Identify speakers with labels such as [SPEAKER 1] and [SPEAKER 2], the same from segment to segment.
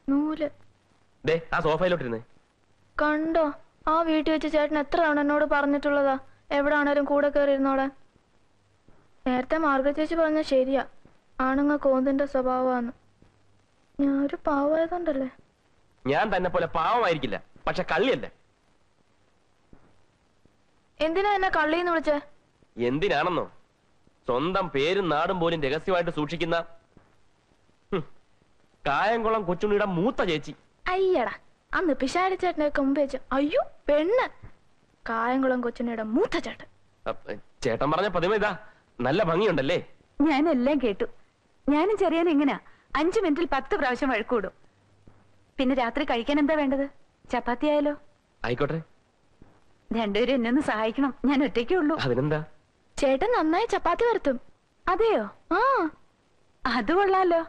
[SPEAKER 1] നൂല്
[SPEAKER 2] ദേ ആ സോഫയിലോട്ടിരുന്നേ
[SPEAKER 1] കണ്ടോ ആ വീട്ടിൽ വെച്ച് ചേട്ടൻ എത്ര തവണ എന്നോട് പറഞ്ഞിട്ടുള്ളതാ എവിടെ ആണേലും കൂടെ കയറി ഇരുന്നോളെ നേരത്തെ മാർഗ ചേച്ചി പറഞ്ഞ ശരിയാ ആണുങ്ങ കോന്തിന്റെ സ്വഭാവമാണ് ഞാൻ ഒരു പാവമായതുകൊണ്ടല്ലേ
[SPEAKER 2] ഞാൻ തന്നെ പോലെ പാവമായിരിക്കില്ല പക്ഷെ കള്ളിയല്ല
[SPEAKER 1] എന്തിനാ എന്നെ കള്ളിന്ന് വിളിച്ചേ
[SPEAKER 2] എന്തിനാണെന്നോ സ്വന്തം പേരും നാടും പോലും രഹസ്യമായിട്ട് സൂക്ഷിക്കുന്ന ഹും, കായംകുളം കൊച്ചുണ്ണിയുടെ മൂത്ത ചേച്ചി
[SPEAKER 1] അയ്യടാ അന്ന് പിഷാരി ചേട്ടനെയൊക്കെ മുമ്പ് വെച്ച് അയ്യോ പെണ്ണ് കായംകുളം കൊച്ചിനയുടെ മൂത്ത ചേട്ടൻ
[SPEAKER 2] അപ്പ, ചേട്ടൻ പറഞ്ഞ പതിമ ഇതാ നല്ല ഭംഗിയുണ്ടല്ലേ
[SPEAKER 3] ഞാൻ എല്ലാം കേട്ടു ഞാനും ചെറിയാൻ എങ്ങനാ അഞ്ചു മിനിറ്റിൽ പത്ത് പ്രാവശ്യം വഴക്കൂടും പിന്നെ രാത്രി കഴിക്കാൻ എന്താ വേണ്ടത് ചപ്പാത്തി ആയാലോ
[SPEAKER 2] ആയിക്കോട്ടെ
[SPEAKER 3] രണ്ടുപേരും എന്നെ ഒന്ന് സഹായിക്കണം ഞാൻ ഒറ്റയ്ക്കേ ഉള്ളൂ
[SPEAKER 2] അതിനെന്താ
[SPEAKER 1] ചേട്ടൻ നന്നായി ചപ്പാത്തി വരുത്തും
[SPEAKER 3] അതെയോ
[SPEAKER 1] ആ
[SPEAKER 3] അത് കൊള്ളാലോ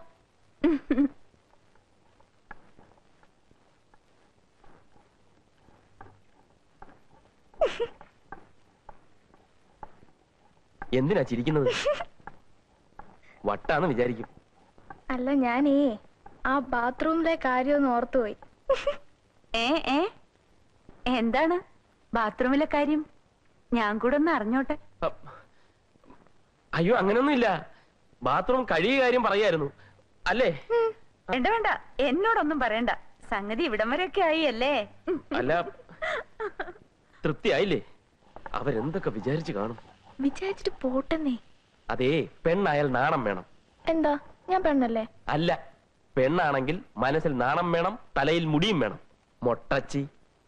[SPEAKER 2] എന്തിനാ ചിരിക്കുന്നത് വട്ടാന്ന് വിചാരിക്കും
[SPEAKER 1] അല്ല ഞാനേ ആ ബാത്റൂമിലെ കാര്യം ഒന്ന് ഓർത്തുപോയി
[SPEAKER 3] ഏ ഏ എന്താണ് ബാത്റൂമിലെ കാര്യം ഞാൻ കൂടെ ഒന്ന് അറിഞ്ഞോട്ടെ
[SPEAKER 2] അ- അയ്യോ അങ്ങനെയൊന്നുമില്ല ബാത്റൂം കഴിയ കാര്യം പറയായിരുന്നു അല്ലേ
[SPEAKER 3] വേണ്ട വേണ്ട എന്നോടൊന്നും പറയണ്ട സംഗതി ഇവിടം വരെയൊക്കെ ആയി അല്ലേ
[SPEAKER 2] അല്ല തൃപ്തിയായില്ലേ അവരെന്തൊക്കെ വിചാരിച്ചു കാണും
[SPEAKER 1] വിചാരിച്ചിട്ട് പോട്ടെന്നേ
[SPEAKER 2] അതേ പെണ്ണായാൽ നാണം വേണം
[SPEAKER 1] എന്താ ഞാൻ പെണ്ണല്ലേ
[SPEAKER 2] അല്ല പെണ്ണാണെങ്കിൽ മനസ്സിൽ നാണം വേണം തലയിൽ മുടിയും വേണം മൊട്ടച്ചി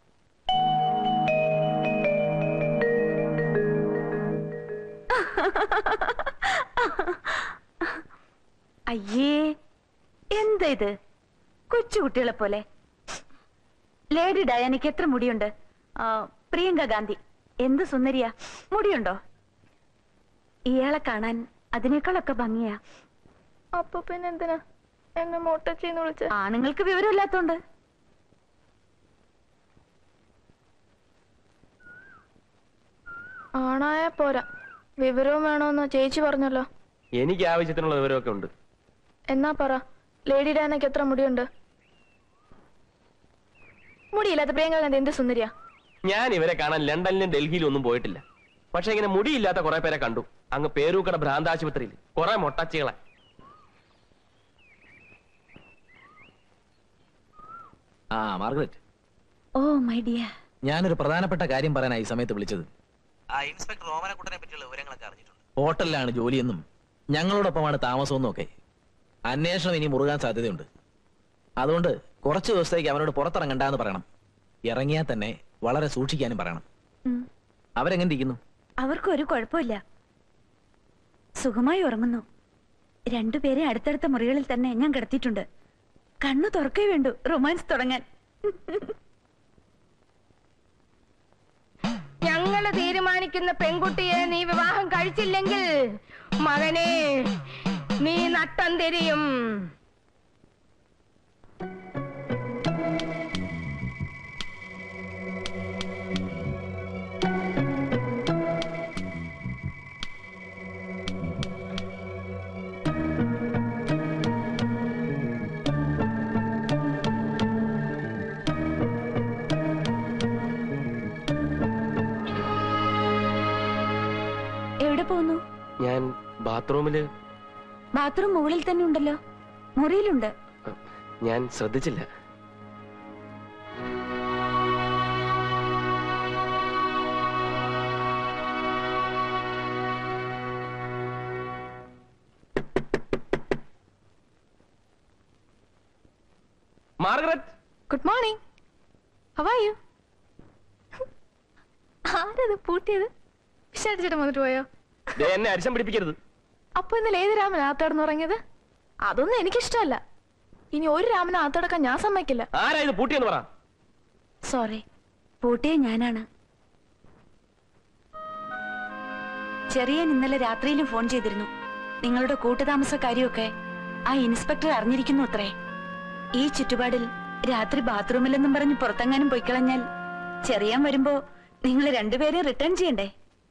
[SPEAKER 3] അയ്യേ എന്താ ഇത് കൊച്ചുകുട്ടികളെ പോലെ ലേഡി ഡയാനയ്ക്ക് എത്ര മുടിയുണ്ട് ആ, പ്രിയങ്ക ഗാന്ധി എന്ത് സുന്ദരിയാ മുടിയുണ്ടോ ഇയാളെ കാണാൻ അതിനേക്കാളൊക്കെ ഭംഗിയാ
[SPEAKER 1] അപ്പൊ പിന്നെ എന്തിനാ എന്നെ മൊട്ടച്ചിന്ന് വിളിച്ച
[SPEAKER 3] ആണുങ്ങൾക്ക് വിവരമില്ലാത്തോണ്ട്
[SPEAKER 1] ആണായ പോരാ വിവരവും വേണോന്ന് ചേച്ചി പറഞ്ഞല്ലോ
[SPEAKER 2] എനിക്ക് ആവശ്യത്തിനുള്ള വിവരമൊക്കെ ഉണ്ട്
[SPEAKER 1] എന്നാ പറ ലേഡി ഡാനയ്ക്ക് എത്ര മുടിയുണ്ട് മുടിയില്ലാത്ത പ്രിയങ്ക ഗാന്ധി എന്ത് സുന്ദരിയാ
[SPEAKER 2] ഞാൻ ഇവരെ കാണാൻ ലണ്ടനിലും ഡൽഹിയിലും ഒന്നും പോയിട്ടില്ല പക്ഷെ ഇങ്ങനെ മുടിയില്ലാത്ത കുറെ പേരെ കണ്ടു അങ്ങ് പേരൂക്കട ഭ്രാന്താശുപത്രിയിൽ കുറെ മൊട്ടച്ചികളെ
[SPEAKER 4] ആ മാർഗരറ്റ്
[SPEAKER 3] ഓ മൈ ഡിയർ
[SPEAKER 4] ഞാനൊരു പ്രധാനപ്പെട്ട കാര്യം പറയാനായി ഈ സമയത്ത് വിളിച്ചത്
[SPEAKER 5] ആ ഇൻസ്പെക്ടർ ഓമനക്കുട്ടനെ പറ്റിയുള്ള വിവരങ്ങളൊക്കെ അറിഞ്ഞിട്ടുണ്ട്
[SPEAKER 4] ഹോട്ടലിലാണ് ജോലിയെന്നും ഞങ്ങളോടൊപ്പമാണ് താമസമെന്നും ഒക്കെ അന്വേഷണം ഇനി മുറുകാൻ സാധ്യതയുണ്ട് അതുകൊണ്ട് കുറച്ച് ദിവസത്തേക്ക് അവനോട് പുറത്തിറങ്ങണ്ടെന്ന് പറയണം ഇറങ്ങിയാൽ തന്നെ വളരെ സൂക്ഷിക്കാനും പറയണം അവരെങ്ങനെ ഇരിക്കുന്നു
[SPEAKER 3] അവർക്ക് ഒരു കുഴപ്പമില്ല സുഖമായി ഉറങ്ങുന്നു രണ്ടുപേരെ അടുത്തടുത്ത മുറികളിൽ തന്നെ ഞാൻ കിടത്തിയിട്ടുണ്ട് കണ്ണു തുറക്കേ വേണ്ടു റൊമാൻസ് തുടങ്ങാൻ
[SPEAKER 6] ഞങ്ങള് തീരുമാനിക്കുന്ന പെൺകുട്ടിയെ നീ വിവാഹം കഴിച്ചില്ലെങ്കിൽ മകനെ നീ നട്ടം തിരിയും
[SPEAKER 3] എവിടെ പോകുന്നു
[SPEAKER 2] ഞാൻ ബാത്റൂമില്
[SPEAKER 3] ബാത്റൂം മുകളിൽ തന്നെ ഉണ്ടല്ലോ മുറിയിലുണ്ട്
[SPEAKER 2] അഹ്, ഞാൻ ശ്രദ്ധിച്ചില്ല മാർഗരറ്റ്
[SPEAKER 1] ഗുഡ് മോർണിംഗ് ഹവായു ആരത് പൂട്ടിയത് വിശാരിച്ചിട്ട് വന്നിട്ട് പോയോ
[SPEAKER 2] ദേ എന്നെ അരിശം പിടിപ്പിക്കരുത്
[SPEAKER 1] അപ്പൊ ഇന്നലെ ഏത് രാമൻ ആത്തടന്ന് ഉറങ്ങിയത് അതൊന്നും എനിക്കിഷ്ടമല്ല ഇനി ഒരു രാമനെ ആത്തടക്കാൻ ഞാൻ സമ്മതിക്കില്ല
[SPEAKER 2] ആരാ ഇത് പൂട്ടിയെന്ന് പറ
[SPEAKER 3] സോറി പൂട്ടിയെ ഞാനാണ് ചെറിയൻ ഇന്നലെ രാത്രിയിലും ഫോൺ ചെയ്തിരുന്നു നിങ്ങളുടെ കൂട്ടുതാമസക്കാരിയൊക്കെ ആ ഇൻസ്പെക്ടർ അറിഞ്ഞിരിക്കുന്നു അത്രേ ഈ ചുറ്റുപാടിൽ രാത്രി ബാത്റൂമിലെന്നും പറഞ്ഞ് പുറത്തെങ്ങാനും പൊയ്ക്കളഞ്ഞാൽ ചെറിയാൻ വരുമ്പോ നിങ്ങൾ രണ്ടുപേരെയും റിട്ടേൺ ചെയ്യണ്ടേ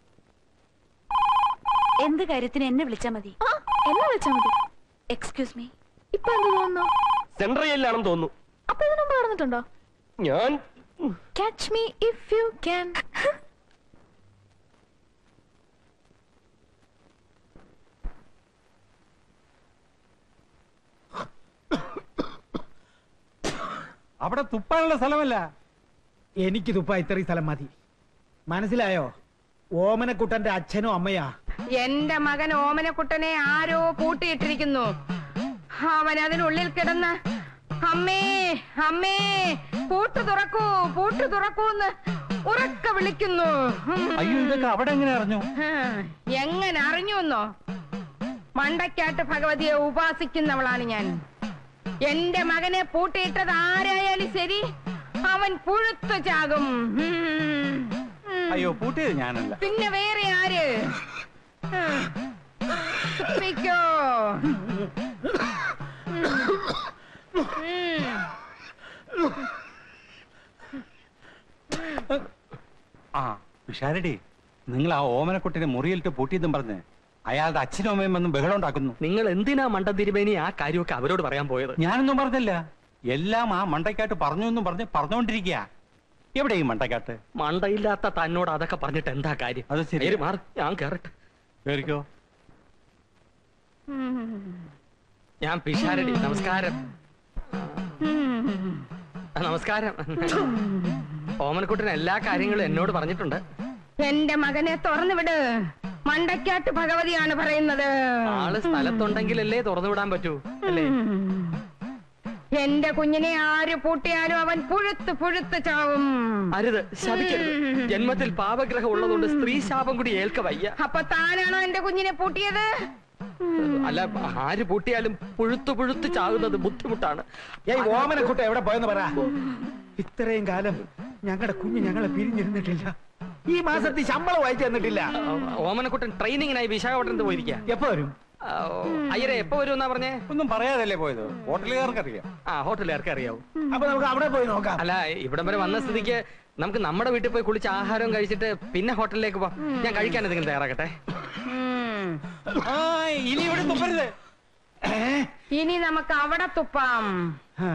[SPEAKER 3] എന്ത് കാര്യത്തിന് എന്നെ വിളിച്ചാ മതി
[SPEAKER 1] ആ എന്നെ വിളിച്ചാ മതി
[SPEAKER 3] എക്സ്ക്യൂസ് മീ
[SPEAKER 1] ഇപ്പൊ എന്ത് തോന്നുന്നു
[SPEAKER 2] സെൻട്രൽ ജയിലിലാണെന്ന് തോന്നുന്നു
[SPEAKER 1] പാപ്പ ഇതിനു മുമ്പ് നടന്നിട്ടുണ്ടോ
[SPEAKER 2] ഞാൻ
[SPEAKER 1] catch me if you can
[SPEAKER 7] അവിടെ തുപ്പാനുള്ള സ്ഥലമല്ല എനിക്ക് തുപ്പാ ഇത്രയും സ്ഥലം മതി മനസ്സിലായോ ഓമനക്കുട്ടന്റെ അച്ഛനും അമ്മയാ
[SPEAKER 6] എന്റെ മകൻ ഓമനക്കുട്ടനെ ആരോ പൂട്ടിയിട്ടിരിക്കുന്നു അവൻ അതിനുള്ളിൽ കിടന്ന് അമ്മേ അമ്മേ പൂട്ട് തുറക്കൂ പൂട്ട് തുറക്കൂന്ന് ഉറക്ക വിളിക്കുന്നു ഉം.
[SPEAKER 7] അയ്യോ ഇതൊക്കെ അവിടെ എങ്ങനെ അറിഞ്ഞു
[SPEAKER 6] ഹാ, എങ്ങനെ അറിഞ്ഞുവെന്നോ മണ്ടക്കാട്ട് ഭഗവതിയെ ഉപാസിക്കുന്നവളാണ് ഞാൻ എന്റെ മകനെ പൂട്ടിയിട്ടത് ആരായാലും ശരി അവൻ പുഴുത്തു ചാകും ഉം. ഉം.
[SPEAKER 7] അയ്യോ പൂട്ടിയത് ഞാനല്ല
[SPEAKER 6] പിന്നെ വേറെ ആര് ഉം. തുപ്പിക്കോ
[SPEAKER 7] ആ വിഷാരടി നിങ്ങൾ ആ ഓമനക്കുട്ടിനെ മുറിയിലിട്ട് പൂട്ടിയതും പറഞ്ഞ് അയാളുടെ അച്ഛനും അമ്മയും വന്ന് ബഹളം ഉണ്ടാക്കുന്നു
[SPEAKER 8] നിങ്ങൾ എന്തിനാ മണ്ടൻ തിരുമേനി ആ കാര്യമൊക്കെ അവരോട് പറയാൻ പോയത്
[SPEAKER 7] ഞാനൊന്നും പറഞ്ഞില്ല എല്ലാം ആ മണ്ടയ്ക്കാട്ട് പറഞ്ഞു എന്നും പറഞ്ഞ് പറഞ്ഞുകൊണ്ടിരിക്കുക എവിടെ ഈ മണ്ടയ്ക്കാട്ട്
[SPEAKER 8] മണ്ടയില്ലാത്ത തന്നോട് അതൊക്കെ പറഞ്ഞിട്ട് എന്താ കാര്യം
[SPEAKER 7] അത് ശരി.
[SPEAKER 8] നേര് മാറ് ഞാൻ കേറട്ടെ
[SPEAKER 7] കേറിക്കോ
[SPEAKER 8] ഞാൻ പിഷാരടി നമസ്കാരം ആ, നമസ്കാരം ഓമനക്കുട്ടൻ എല്ലാ കാര്യങ്ങളും എന്നോട് പറഞ്ഞിട്ടുണ്ട്
[SPEAKER 6] എന്റെ മകനെ തുറന്നു വിട് മണ്ടക്കാട്ട് ഭഗവതിയാണ് പറയുന്നത്
[SPEAKER 8] ആള് സ്ഥലത്തുണ്ടെങ്കിലല്ലേ തുറന്നു വിടാൻ പറ്റൂ അല്ലേ
[SPEAKER 6] എന്റെ കുഞ്ഞിനെ ആര് പൂട്ടിയാലും അവൻ പുഴുത്ത് പുഴുത്ത് ചാവും
[SPEAKER 8] അരുത് ശപിക്കരുത് ജന്മത്തിൽ പാപഗ്രഹം ഉള്ളതുകൊണ്ട് സ്ത്രീ ശാപം കൂടി ഏൽക്ക വയ്യ
[SPEAKER 6] അപ്പൊ താനാണോ എന്റെ കുഞ്ഞിനെ പൂട്ടിയത്
[SPEAKER 8] അല്ല ആര് പൂട്ടിയാലും പുഴുത്തു പുഴുത്ത് ചാകുന്നത് ബുദ്ധിമുട്ടാണ്
[SPEAKER 7] ഏയ് ഓമനക്കുട്ട എവിടെ പോയെന്ന് പറ ഇത്രയും കാലം ഞങ്ങളുടെ കുഞ്ഞ് ഞങ്ങളെ പിരിഞ്ഞിരുന്നിട്ടില്ല ഈ മാസത്തിൽ ശമ്പളം വായിച്ചു തന്നിട്ടില്ല
[SPEAKER 8] ഓമനക്കുട്ടൻ ട്രെയിനിങ്ങിനായി വിശാഖപട്ടണത്ത് പോയിരിക്കുക
[SPEAKER 7] എപ്പോ വരും
[SPEAKER 8] അയ്യരെ എപ്പോ വരും എന്നാ പറഞ്ഞേ
[SPEAKER 7] ഒന്നും പറയാതല്ലേ പോയത് ഹോട്ടലുകാർക്ക് അറിയാം
[SPEAKER 8] ആ ഹോട്ടലുകാർക്ക് അറിയാവൂ
[SPEAKER 7] അപ്പൊ നമുക്ക് അവിടെ പോയി നോക്കാം
[SPEAKER 8] അല്ല ഇവിടം വരെ വന്ന സ്ഥിതിക്ക് നമുക്ക് നമ്മുടെ വീട്ടിൽ പോയി കുളിച്ച് ആഹാരം കഴിച്ചിട്ട് പിന്നെ ഹോട്ടലിലേക്ക് പോവാം ഞാൻ കഴിക്കാൻ എന്തെങ്കിലും തയ്യാറാക്കട്ടെ
[SPEAKER 7] ആ ഇനി ഇവിടെ തുപ്പരുത്
[SPEAKER 6] ഇനി നമുക്ക് അവിടെ തുപ്പാം
[SPEAKER 7] ആ.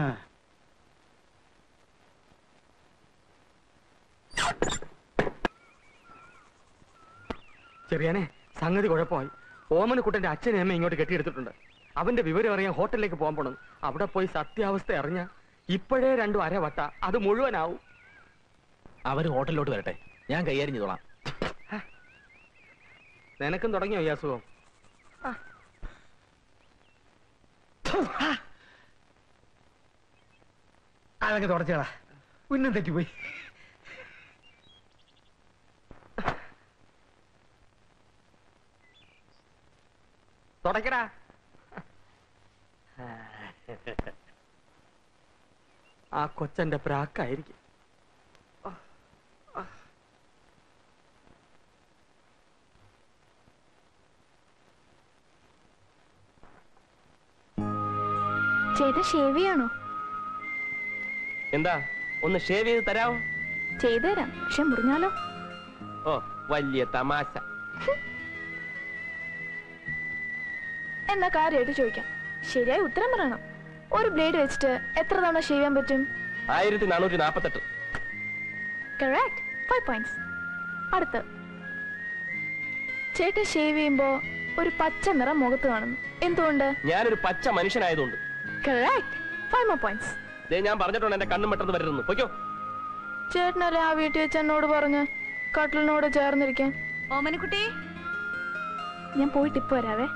[SPEAKER 8] ചെറിയാനെ സംഗതി കുഴപ്പമായി ഓമനക്കുട്ടന്റെ അച്ഛനെ അമ്മ ഇങ്ങോട്ട് കെട്ടിയെടുത്തിട്ടുണ്ട് അവന്റെ വിവരം അറിയാൻ ഹോട്ടലിലേക്ക് പോകാൻ പോണം അവിടെ പോയി സത്യാവസ്ഥ അറിഞ്ഞ ഇപ്പോഴേ രണ്ടു അരവട്ട അത് മുഴുവനാവും
[SPEAKER 4] അവര് ഹോട്ടലിലോട്ട് വരട്ടെ ഞാൻ കൈകാര്യം ചെയ്തോളാം
[SPEAKER 8] നിനക്കും തുടങ്ങിയോ ഈ അസുഖം
[SPEAKER 7] അതങ്ങ് തുടച്ചേടാ ഉന്നം തെറ്റിപ്പോയി
[SPEAKER 8] തുടക്കടാ ആ കൊച്ചന്റെ പ്രാക്കായിരിക്കും
[SPEAKER 1] ചേട്ടൻ ഷേവ് ചെയ്യാണോ
[SPEAKER 2] എന്താ ഒന്ന് ഷേവ് ചെയ്ത് തരാമോ
[SPEAKER 1] ചെയ്തു തരാം പക്ഷെ മുറിഞ്ഞാലോ
[SPEAKER 2] ഓ വലിയ തമാശ
[SPEAKER 1] എന്നാ കാര്യമായിട്ട് ചോദിക്കാം ശരിയായി ഉത്തരം പറയണം ഒരു ബ്ലേഡ് വെച്ചിട്ട് എത്ര തവണ ഷേവ് ചെയ്യാൻ പറ്റും
[SPEAKER 2] ആയിരത്തി നാനൂറ്റി നാപ്പത്തെട്ട്
[SPEAKER 1] കറക്റ്റ് ഫൈവ് പോയിന്റ്സ് അടുത്ത് ചേട്ടൻ ഷേവ് ചെയ്യുമ്പോ ഒരു പച്ച നിറം മുഖത്ത് കാണുന്നു എന്തുകൊണ്ട്
[SPEAKER 2] ഞാനൊരു പച്ച മനുഷ്യനായതുകൊണ്ട്
[SPEAKER 1] കറക്റ്റ് ഫൈവ് മോ പോയിന്റ്സ്
[SPEAKER 2] ദേ ഞാൻ പറഞ്ഞിട്ടുണ്ട് എന്റെ കണ്ണും പെട്ടെന്ന് വരരുന്നു പൊയ്ക്കോ
[SPEAKER 1] ചേട്ടനല്ലേ ആ വീട്ടിൽ വെച്ച് എന്നോട് പറഞ്ഞ് കട്ടിലിനോട് ചേർന്നിരിക്കാൻ
[SPEAKER 3] ഓമനക്കുട്ടി
[SPEAKER 1] ഞാൻ പോയിട്ട് ഇപ്പൊ വരാവേ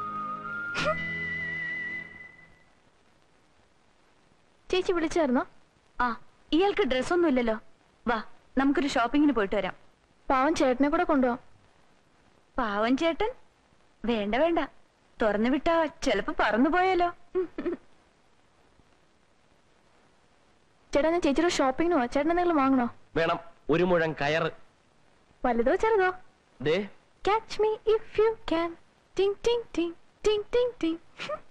[SPEAKER 1] ചേച്ചി വിളിച്ചായിരുന്നോ
[SPEAKER 3] ആ ഇയാൾക്ക് ഡ്രസ്സൊന്നും ഇല്ലല്ലോ വാ നമുക്കൊരു ഷോപ്പിങ്ങിന് പോയിട്ട് വരാം
[SPEAKER 1] പാവം ചേട്ടനെ കൂടെ കൊണ്ടുപോവാം
[SPEAKER 3] പാവൻ ചേട്ടൻ വേണ്ട വേണ്ട തുറന്നു വിട്ടാ ചെലപ്പോ പറന്നു പോയാലോ
[SPEAKER 1] ചേട്ടാ ഞാൻ ചേച്ചിയുടെ ഷോപ്പിങ്ങിന് പോവാ ചേട്ടൻ എന്തെങ്കിലും വാങ്ങണോ
[SPEAKER 2] വേണം ഒരു മുഴം കയറ്
[SPEAKER 1] വലുതോ ചെറുതോ
[SPEAKER 2] ദേ
[SPEAKER 1] Catch me if you can. Ting ting ting ting ting ting.